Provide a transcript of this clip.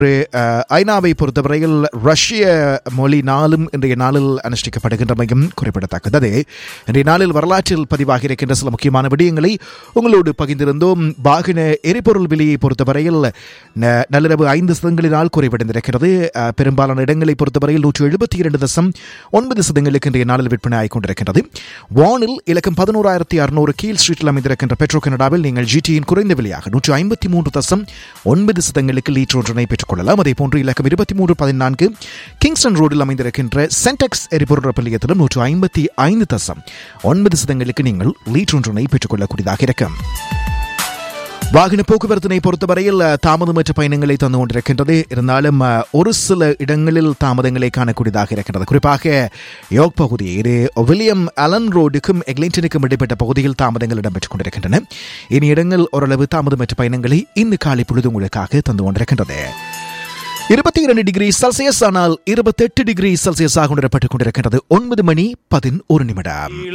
ஒரு, அஹ், ஐநாவை பொறுத்தவரையில் ரஷ்ய மொழி நாளும் இன்றைய நாளில் அனுஷ்டிக்கப்படுகின்றமையும் குறிப்பிடத்தக்கது இன்றைய நாளில் வரலாற்றில் பதிவாகி இருக்கின்ற சில முக்கியமான விடயங்களை உங்களோடு பகிர்ந்திருந்தோம் வாகன எரிபொருள் விலையை பொறுத்தவரையில் ந- நள்ளிரவு ஐந்து சதங்களினால் குறைவடைந்திருக்கிறது அஹ், பெரும்பாலான இடங்களை பொறுத்தவரையில் நூற்று எழுபத்தி இரண்டு தசம் ஒன்பது சதங்களுக்கு இன்றைய நாளில் விற்பனை ஆகிக் கொண்டிருக்கின்றது வானில் இலக்கம் பதினோராயிரத்தி அறுநூறு கீழ் ஸ்ட்ரீட்டில் அமைந்திருக்கின்ற பெட்ரோ கனடாவில் நீங்கள் ஜிடியின் குறைந்த விலையாக நூற்று ஐம்பத்தி மூன்று தசம் ஒன்பது சதங்களுக்கு லீட்டர் ஒன்றினை பெற்றுக்கொள்ளலாம் அதே போன்று இலக்கம் இருபத்தி மூன்று பதினான்கு கிங்ஸ்டன் ரோடில் அமைந்திருக்கின்ற சென்டெக்ஸ் எரிபொருள் நிலையத்திலும் நூற்று ஐம்பத்தி ஐந்து தசம் ஒன்பது சதங்களுக்கு நீங்கள் லீட்டர் ஒன்றினை பெற்றுக்கொள்ளக்கூடியதாக இருக்கும் வாகன போக்குவரத்தினை பொறுத்தவரையில் அஹ், தாமதமற்ற பயணங்களை தந்து கொண்டிருக்கின்றது இருந்தாலும் அஹ், ஒரு சில இடங்களில் தாமதங்களை காணக்கூடியதாக இருக்கின்றது குறிப்பாக யோக் பகுதி இது வில்லியம் அலன் ரோடுக்கும் எக்லிண்டனுக்கும் இடைப்பட்ட பகுதியில் தாமதங்கள் இடம்பெற்றுக் கொண்டிருக்கின்றன இனி இடங்கள் ஓரளவு தாமதமற்ற பயணங்களை இந்த காலை பொழுது உங்களுக்காக தந்து கொண்டிருக்கின்றது இருபத்தி இரண்டு டிகிரி செல்சியஸ் ஆனால் இருபத்தெட்டு டிகிரி செல்சியஸ் ஆக உணரப்பட்டுக் கொண்டிருக்கின்றது ஒன்பது மணி பதினோரு நிமிடம்